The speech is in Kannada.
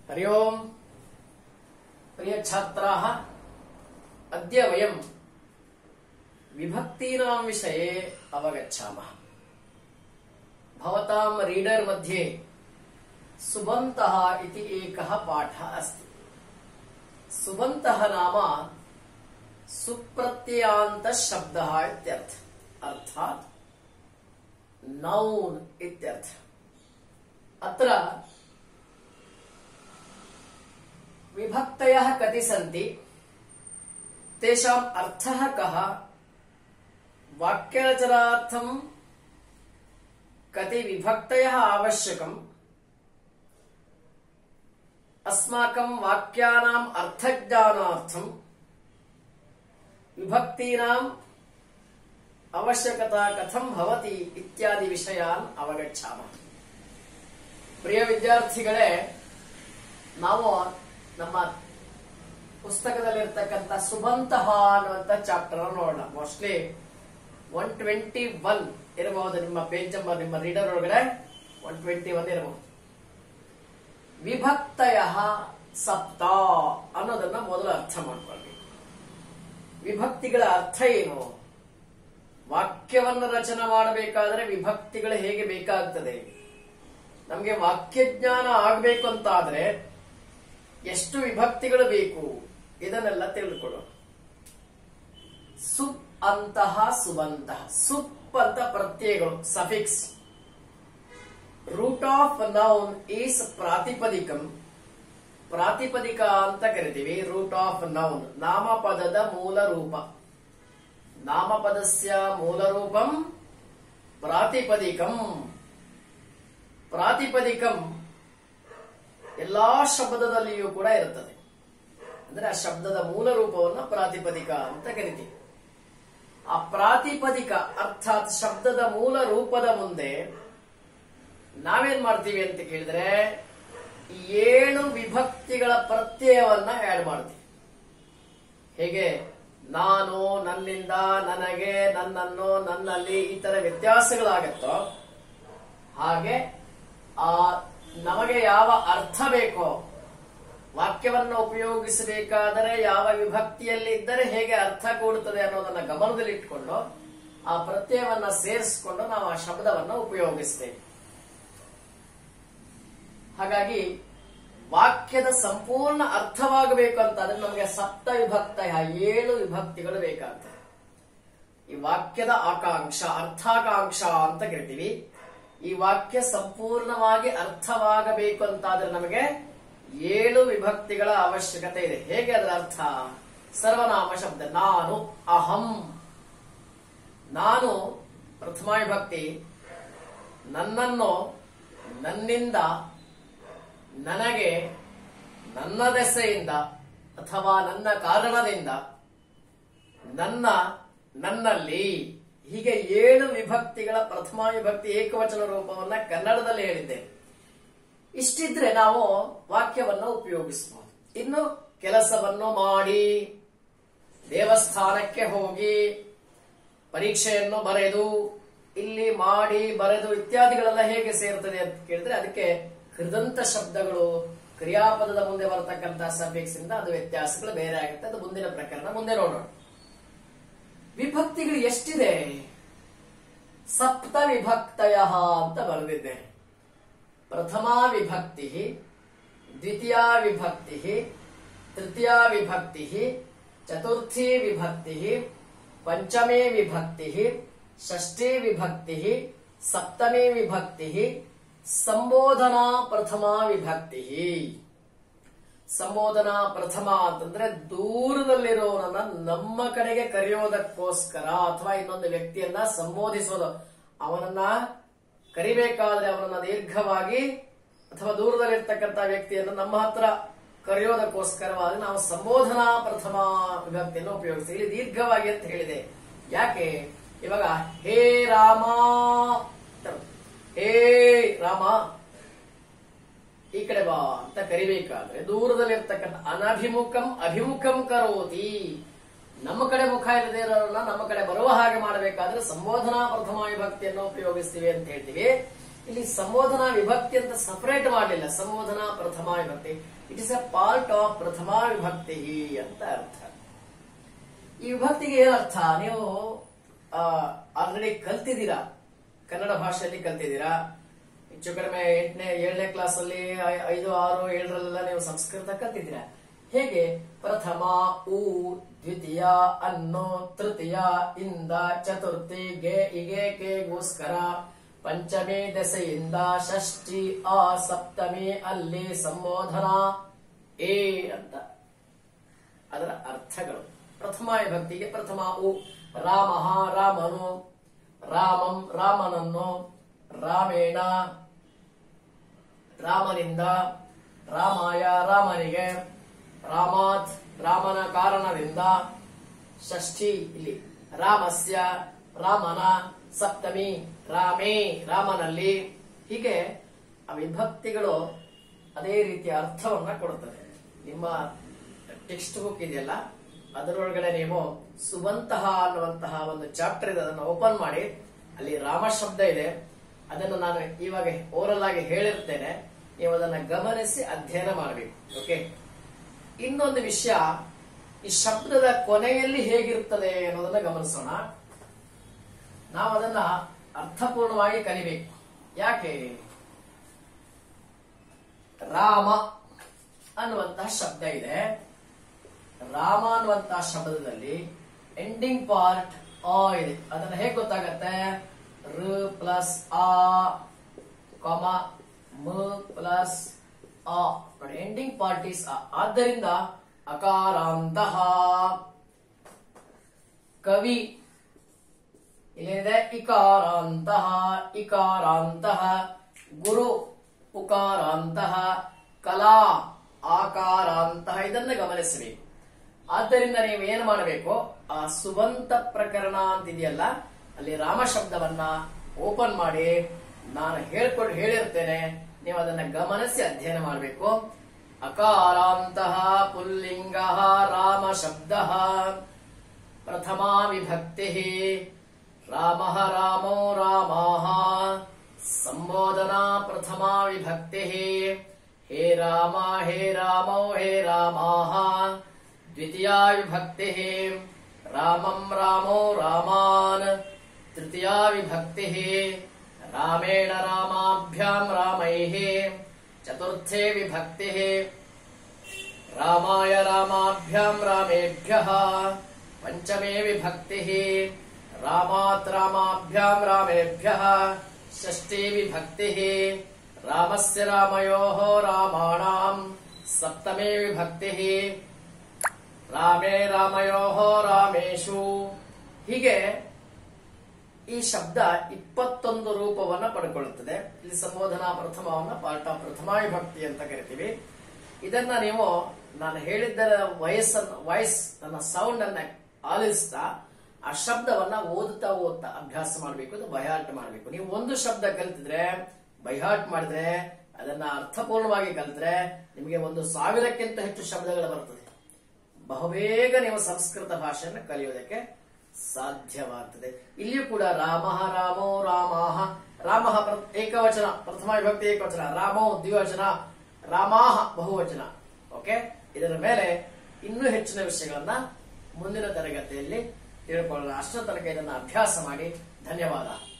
हरि ओम् प्रियछात्राः अद्य वयम् विभक्तीनां विषये अवगच्छामः भवतां रीडर् मध्ये सुबन्तः इति एकः पाठः अस्ति सुबन्तः नाम सुप्रत्ययान्तशब्दः इत्यर्थ अर्थात् नौन् इत्यर्थ अत्र विभक्तयः कति सन्ति तेषाम् अर्थः कः वाक्यरचनार्थं कति विभक्तयः आवश्यकम् अस्माकं वाक्यानाम् अर्थज्ञानार्थं विभक्तीनाम् ಅವಶ್ಯಕತಾ ಕಥಂ ಭವತಿ ಇತ್ಯಾದಿ ವಿಷಯಾನ್ ಅವಗಚ್ಛಾಮ ಪ್ರಿಯ ವಿದ್ಯಾರ್ಥಿಗಳೇ ನಾವು ನಮ್ಮ ಪುಸ್ತಕದಲ್ಲಿರ್ತಕ್ಕಂಥ ಸುಬಂತಹ ಅನ್ನುವಂತ ಚಾಪ್ಟರ್ ನೋಡೋಣ ಮೋಸ್ಟ್ಲಿ ಒನ್ ಟ್ವೆಂಟಿ ಒನ್ ಇರಬಹುದು ನಿಮ್ಮ ಪೇಜ್ ನಂಬರ್ ನಿಮ್ಮ ರೀಡರ್ ಒಳಗಡೆ ಒನ್ ಟ್ವೆಂಟಿ ಒನ್ ಇರಬಹುದು ವಿಭಕ್ತಯ ಸಪ್ತ ಅನ್ನೋದನ್ನ ಮೊದಲು ಅರ್ಥ ಮಾಡ್ಕೊಳ್ಬೇಕು ವಿಭಕ್ತಿಗಳ ಅರ್ಥ ಏನು ವಾಕ್ಯವನ್ನು ರಚನೆ ಮಾಡಬೇಕಾದ್ರೆ ವಿಭಕ್ತಿಗಳು ಹೇಗೆ ಬೇಕಾಗ್ತದೆ ನಮಗೆ ವಾಕ್ಯಜ್ಞಾನ ಆಗಬೇಕು ಅಂತ ಆದ್ರೆ ಎಷ್ಟು ವಿಭಕ್ತಿಗಳು ಬೇಕು ಇದನ್ನೆಲ್ಲ ತಿಳಿದುಕೊಳ್ಳೋಣ ಸುಪ್ ಅಂತಹ ಸುಬಂತಹ ಸುಪ್ ಅಂತ ಪ್ರತ್ಯಯಗಳು suffix root of noun is ಪ್ರಾತಿಪದಿಕಂ ಪ್ರಾತಿಪದಿಕ ಅಂತ ಕರಿತೀವಿ ರೂಟ್ ಆಫ್ ನೌನ್ ನಾಮಪದದ ಮೂಲ ರೂಪ ನಾಮಪದಸ್ಯ ಮೂಲರೂಪಂ ಪ್ರಾತಿಪದಿಕಂ ಪ್ರಾತಿಪದಿಕಂ ಎಲ್ಲಾ ಶಬ್ದದಲ್ಲಿಯೂ ಕೂಡ ಇರುತ್ತದೆ ಅಂದ್ರೆ ಆ ಶಬ್ದದ ಮೂಲ ರೂಪವನ್ನು ಪ್ರಾತಿಪದಿಕ ಅಂತ ಕರಿತೀವಿ ಆ ಪ್ರಾತಿಪದಿಕ ಅರ್ಥಾತ್ ಶಬ್ದದ ಮೂಲ ರೂಪದ ಮುಂದೆ ನಾವೇನ್ ಮಾಡ್ತೀವಿ ಅಂತ ಕೇಳಿದ್ರೆ ಏಳು ವಿಭಕ್ತಿಗಳ ಪ್ರತ್ಯಯವನ್ನ ಆಡ್ ಮಾಡ್ತೀವಿ ಹೇಗೆ ನಾನು ನನ್ನಿಂದ ನನಗೆ ನನ್ನನ್ನು ನನ್ನಲ್ಲಿ ಈ ತರ ವ್ಯತ್ಯಾಸಗಳಾಗತ್ತೋ ಹಾಗೆ ಆ ನಮಗೆ ಯಾವ ಅರ್ಥ ಬೇಕೋ ವಾಕ್ಯವನ್ನು ಉಪಯೋಗಿಸಬೇಕಾದರೆ ಯಾವ ವಿಭಕ್ತಿಯಲ್ಲಿ ಇದ್ದರೆ ಹೇಗೆ ಅರ್ಥ ಕೂಡುತ್ತದೆ ಅನ್ನೋದನ್ನ ಗಮನದಲ್ಲಿಟ್ಕೊಂಡು ಆ ಪ್ರತ್ಯಯವನ್ನ ಸೇರಿಸಿಕೊಂಡು ನಾವು ಆ ಶಬ್ದವನ್ನ ಉಪಯೋಗಿಸ್ತೇವೆ ಹಾಗಾಗಿ ವಾಕ್ಯದ ಸಂಪೂರ್ಣ ಅರ್ಥವಾಗಬೇಕು ಅಂತಾದ್ರೆ ನಮಗೆ ಸಪ್ತ ವಿಭಕ್ತ ಏಳು ವಿಭಕ್ತಿಗಳು ಬೇಕಾಗ್ತದೆ ಈ ವಾಕ್ಯದ ಆಕಾಂಕ್ಷ ಅರ್ಥಾಕಾಂಕ್ಷ ಅಂತ ಕರಿತೀವಿ ಈ ವಾಕ್ಯ ಸಂಪೂರ್ಣವಾಗಿ ಅರ್ಥವಾಗಬೇಕು ಅಂತಾದ್ರೆ ನಮಗೆ ಏಳು ವಿಭಕ್ತಿಗಳ ಅವಶ್ಯಕತೆ ಇದೆ ಹೇಗೆ ಅದರ ಅರ್ಥ ಸರ್ವನಾಮ ಶಬ್ದ ನಾನು ಅಹಂ ನಾನು ಪ್ರಥಮ ವಿಭಕ್ತಿ ನನ್ನನ್ನು ನನ್ನಿಂದ ನನಗೆ ನನ್ನ ದೆಸೆಯಿಂದ ಅಥವಾ ನನ್ನ ಕಾರಣದಿಂದ ನನ್ನ ನನ್ನಲ್ಲಿ ಹೀಗೆ ಏಳು ವಿಭಕ್ತಿಗಳ ಪ್ರಥಮ ವಿಭಕ್ತಿ ಏಕವಚನ ರೂಪವನ್ನ ಕನ್ನಡದಲ್ಲಿ ಹೇಳಿದ್ದೇನೆ ಇಷ್ಟಿದ್ರೆ ನಾವು ವಾಕ್ಯವನ್ನು ಉಪಯೋಗಿಸಬಹುದು ಇನ್ನು ಕೆಲಸವನ್ನು ಮಾಡಿ ದೇವಸ್ಥಾನಕ್ಕೆ ಹೋಗಿ ಪರೀಕ್ಷೆಯನ್ನು ಬರೆದು ಇಲ್ಲಿ ಮಾಡಿ ಬರೆದು ಇತ್ಯಾದಿಗಳೆಲ್ಲ ಹೇಗೆ ಸೇರ್ತದೆ ಅಂತ ಕೇಳಿದ್ರೆ ಅದಕ್ಕೆ ಕೃದಂತ ಶಬ್ದಗಳು ಕ್ರಿಯಾಪದದ ಮುಂದೆ ಬರತಕ್ಕಂತಹ ಸಬ್ಜೆಕ್ಟ್ಸ್ ಇಂದ ಅದು ವ್ಯತ್ಯಾಸಗಳು ಬೇರೆ ಆಗುತ್ತೆ ಅದು ಮುಂದಿನ ಪ್ರಕರಣ ಮುಂದೆ ನೋಡೋಣ ವಿಭಕ್ತಿಗಳು ಎಷ್ಟಿದೆ ಸಪ್ತ ವಿಭಕ್ತಯ ಅಂತ ಬರೆದಿದ್ದೇನೆ ಪ್ರಥಮ ವಿಭಕ್ತಿ ದ್ವಿತೀಯ ವಿಭಕ್ತಿ ತೃತೀಯ ವಿಭಕ್ತಿ ಚತುರ್ಥಿ ವಿಭಕ್ತಿ ಪಂಚಮೇ ವಿಭಕ್ತಿ ಷಷ್ಠಿ ವಿಭಕ್ತಿ ಸಪ್ತಮೇ ವಿಭಕ್ತಿ ಸಂಬೋಧನಾ ಪ್ರಥಮ ವಿಭಕ್ತಿ ಸಂಬೋಧನಾ ಪ್ರಥಮ ಅಂತಂದ್ರೆ ದೂರದಲ್ಲಿರೋನನ್ನ ನಮ್ಮ ಕಡೆಗೆ ಕರೆಯೋದಕ್ಕೋಸ್ಕರ ಅಥವಾ ಇನ್ನೊಂದು ವ್ಯಕ್ತಿಯನ್ನ ಸಂಬೋಧಿಸೋದು ಅವನನ್ನ ಕರಿಬೇಕಾದ್ರೆ ಅವನನ್ನ ದೀರ್ಘವಾಗಿ ಅಥವಾ ದೂರದಲ್ಲಿರ್ತಕ್ಕಂಥ ವ್ಯಕ್ತಿಯನ್ನು ನಮ್ಮ ಹತ್ರ ಕರೆಯೋದಕ್ಕೋಸ್ಕರವಾಗಿ ನಾವು ಸಂಬೋಧನಾ ಪ್ರಥಮ ವಿಭಕ್ತಿಯನ್ನು ಉಪಯೋಗಿಸ್ತೀವಿ ಇಲ್ಲಿ ದೀರ್ಘವಾಗಿ ಅಂತ ಹೇಳಿದೆ ಯಾಕೆ ಇವಾಗ ಹೇ ರಾಮ ಹೇ ರಾಮ ಈ ಕಡೆ ಬಾ ಅಂತ ಕರಿಬೇಕಾದ್ರೆ ದೂರದಲ್ಲಿರ್ತಕ್ಕಂಥ ಅನಭಿಮುಖಂ ಅಭಿಮುಖಂ ಕರೋತಿ ನಮ್ಮ ಕಡೆ ಮುಖ ಇಲ್ಲದೆ ಇರೋರನ್ನ ನಮ್ಮ ಕಡೆ ಬರುವ ಹಾಗೆ ಮಾಡಬೇಕಾದ್ರೆ ಸಂಬೋಧನಾ ಪ್ರಥಮ ವಿಭಕ್ತಿಯನ್ನು ಉಪಯೋಗಿಸ್ತೀವಿ ಅಂತ ಹೇಳ್ತೀವಿ ಇಲ್ಲಿ ಸಂಬೋಧನಾ ವಿಭಕ್ತಿ ಅಂತ ಸಪರೇಟ್ ಮಾಡಲಿಲ್ಲ ಸಂಬೋಧನಾ ಪ್ರಥಮ ವಿಭಕ್ತಿ it is a part of ಪ್ರಥಮ ವಿಭಕ್ತಿ ಅಂತ ಅರ್ಥ ಈ ವಿಭಕ್ತಿಗೆ ಏನ್ ಅರ್ಥ ನೀವು ಆಲ್ರೆಡಿ ಕಲ್ತಿದ್ದೀರಾ ಕನ್ನಡ ಭಾಷೆಯಲ್ಲಿ ಕಲ್ತಿದ್ದೀರಾ ಹೆಚ್ಚು ಕಡಿಮೆ ಎಂಟನೇ ಏಳನೇ ಕ್ಲಾಸ್ ಅಲ್ಲಿ ಐ- ಐದು ಆರು ಏಳರಲ್ಲೆಲ್ಲ ನೀವು ಸಂಸ್ಕೃತ ಕಲ್ತಿದ್ದೀರಾ ಹೇಗೆ ಪ್ರಥಮ ಉ ದ್ವಿತೀಯ ಅನ್ನು ತೃತೀಯ ಇಂದ ಚತುರ್ಥಿ ಗೆ ಇಗೆ ಕೆಗೋಸ್ಕರ ಪಂಚಮಿ ದೆಸೆಯಿಂದ ಷಷ್ಠಿ ಆ ಸಪ್ತಮಿ ಅಲ್ಲಿ ಸಂಬೋಧನಾ ಎ ಅಂತ ಅದರ ಅರ್ಥಗಳು ಪ್ರಥಮ ವಿಭಕ್ತಿಗೆ ಪ್ರಥಮ ಉ ರಾಮ ರಾಮನು ರಾಮಂ ರಾಮನನ್ನು ರಾಮೇಣ ರಾಮನಿಂದ ರಾಮಾಯ ರಾಮನಿಗೆ ರಾಮಾತ್ ರಾಮನ ಕಾರಣದಿಂದ ಷಷ್ಠಿ ಇಲ್ಲಿ ರಾಮಸ್ಯ ರಾಮನ ಸಪ್ತಮಿ ರಾಮೇ ರಾಮನಲ್ಲಿ ಹೀಗೆ ಆ ವಿಭಕ್ತಿಗಳು ಅದೇ ರೀತಿಯ ಅರ್ಥವನ್ನ ಕೊಡುತ್ತದೆ ನಿಮ್ಮ ಟೆಕ್ಸ್ಟ್ ಬುಕ್ ಇದೆಯಲ್ಲ ಅದರೊಳಗಡೆ ನೀವು ಸುವಂತಹ ಅನ್ನುವಂತಹ ಒಂದು ಚಾಪ್ಟರ್ ಇದೆ ಅದನ್ನು ಓಪನ್ ಮಾಡಿ ಅಲ್ಲಿ ರಾಮ ಶಬ್ದ ಇದೆ ಅದನ್ನು ನಾನು ಇವಾಗ ಓರಲ್ ಆಗಿ ಹೇಳಿರ್ತೇನೆ ನೀವು ಅದನ್ನ ಗಮನಿಸಿ ಅಧ್ಯಯನ ಮಾಡಬೇಕು ಓಕೆ ಇನ್ನೊಂದು ವಿಷಯ ಈ ಶಬ್ದದ ಕೊನೆಯಲ್ಲಿ ಹೇಗಿರುತ್ತದೆ ಅನ್ನೋದನ್ನ ಗಮನಿಸೋಣ ನಾವು ಅದನ್ನ ಅರ್ಥಪೂರ್ಣವಾಗಿ ಕಲಿಬೇಕು ಯಾಕೆ ರಾಮ ಅನ್ನುವಂತಹ ಶಬ್ದ ಇದೆ ರಾಮ ಅನ್ನುವಂತಹ ಶಬ್ದದಲ್ಲಿ ಎಂಡಿಂಗ್ ಪಾರ್ಟ್ ಆ ಇದೆ ಅದನ್ನ ಹೇಗೆ ಗೊತ್ತಾಗತ್ತೆ ರ ಪ್ಲಸ್ ಆ ಕಾಮ ಮ ಪ್ಲಸ್ ಆ ನೋಡಿ ಎಂಡಿಂಗ್ ಪಾರ್ಟ್ ಇಸ್ ಆ ಆದ್ದರಿಂದ ಅಕಾರಾಂತಹ ಕವಿ ಇಲ್ಲಿದೆ ಇಕಾರಾಂತಹ ಇಕಾರಾಂತಹ ಗುರು ಉಕಾರಾಂತಹ ಕಲಾ ಆಕಾರಾಂತಹ ಇದನ್ನ ಗಮನಿಸಬೇಕು ಆದ್ದರಿಂದ ನೀವು ಏನು ಮಾಡಬೇಕು ಆ ಸುಬಂತ ಪ್ರಕರಣ ಅಂತಿದೆಯಲ್ಲ ಅಲ್ಲಿ ರಾಮ ಶಬ್ದವನ್ನ ಓಪನ್ ಮಾಡಿ ನಾನು ಹೇಳ್ಕೊಂಡು ಹೇಳಿರ್ತೇನೆ ನೀವು ಅದನ್ನ ಗಮನಿಸಿ ಅಧ್ಯಯನ ಮಾಡಬೇಕು ಅಕಾರಾಂತಹ ಪುಲ್ಲಿಂಗ ರಾಮ ಶಬ್ದ ಪ್ರಥಮಾ ವಿಭಕ್ತಿ ರಾಮ ರಾಮೋ ರಾಮಾಹ ಸಂಬೋಧನಾ ಪ್ರಥಮಾ ವಿಭಕ್ತಿ ಹೇ ರಾಮ ಹೇ ರಾಮೋ ಹೇ ರಾಮಾಹ ದ್ವಿತೀಯಾ ವಿಭಕ್ತಿ ರಾಮಂ ರಾಮೋ ರಾಮಾನ್ ತೃತೀಯಾ ವಿಭಕ್ತಿ ರಾಮೇಣ ರಾಮಾಭ್ಯಾಂ ರಾಮೈಃ ಚತುರ್ಥೇ ವಿಭಕ್ತಿ ರಾಮಾಯ ರಾಮಾಭ್ಯಾಂ ರಾಮೇಭ್ಯಃ ಪಂಚಮೇ ವಿಭಕ್ತಿ ರಾಮಾತ್ ರಾಮಾಭ್ಯಾಂ ರಾಮೇಭ್ಯಃ ಷಷ್ಠೇ ವಿಭಕ್ತಿ ರಾಮಸ್ಯ ರಾಮಯೋಃ ರಾಮಾಣಾಂ ಸಪ್ತಮೇ ವಿಭಕ್ತಿ ರಾಮೇ ರಾಮಯೋಃ ರಾಮೇಶು ಹೀಗೆ ಈ ಶಬ್ದ ಇಪ್ಪತ್ತೊಂದು ರೂಪವನ್ನ ಪಡ್ಕೊಳ್ಳುತ್ತದೆ ಇಲ್ಲಿ ಸಂಬೋಧನಾ ಪ್ರಥಮವನ್ನ ಪಾರ್ಟ್ ಆಫ್ ಪ್ರಥಮ ವಿಭಕ್ತಿ ಅಂತ ಕರಿತೀವಿ ಇದನ್ನ ನೀವು ನಾನು ಹೇಳಿದ್ದರ ವಯಸ್ಸನ್ನು ವಾಯ್ಸ್ ನನ್ನ ಸೌಂಡ್ ಅನ್ನ ಆಲಿಸ್ತಾ ಆ ಶಬ್ದವನ್ನ ಓದುತ್ತಾ ಓದ್ತಾ ಅಭ್ಯಾಸ ಮಾಡಬೇಕು ಅದು ಬೈಹಾಟ್ ಮಾಡಬೇಕು ನೀವು ಒಂದು ಶಬ್ದ ಕಲ್ತಿದ್ರೆ ಬೈಹಾಟ್ ಮಾಡಿದ್ರೆ ಅದನ್ನ ಅರ್ಥಪೂರ್ಣವಾಗಿ ಕಲ್ತ್ರೆ ನಿಮಗೆ ಒಂದು ಸಾವಿರಕ್ಕಿಂತ ಹೆಚ್ಚು ಶಬ್ದಗಳು ಬರ್ತದೆ ಬಹುಬೇಗ ನೀವು ಸಂಸ್ಕೃತ ಭಾಷೆಯನ್ನು ಕಲಿಯೋದಕ್ಕೆ ಸಾಧ್ಯವಾಗ್ತದೆ ಇಲ್ಲಿಯೂ ಕೂಡ ರಾಮ ರಾಮೋ ರಾಮಾಹ ರಾಮ ಏಕವಚನ ಪ್ರಥಮ ವಿಭಕ್ತಿ ಏಕವಚನ ರಾಮೋ ದ್ವಿವಚನ ರಾಮಾಹ ಬಹುವಚನ ಓಕೆ ಇದರ ಮೇಲೆ ಇನ್ನೂ ಹೆಚ್ಚಿನ ವಿಷಯಗಳನ್ನ ಮುಂದಿನ ತರಗತಿಯಲ್ಲಿ ತಿಳ್ಕೊಳ್ಳೋಣ ಅಷ್ಟರ ತನಕ ಇದನ್ನ ಅಭ್ಯಾಸ ಮಾಡಿ ಧನ್ಯವಾದ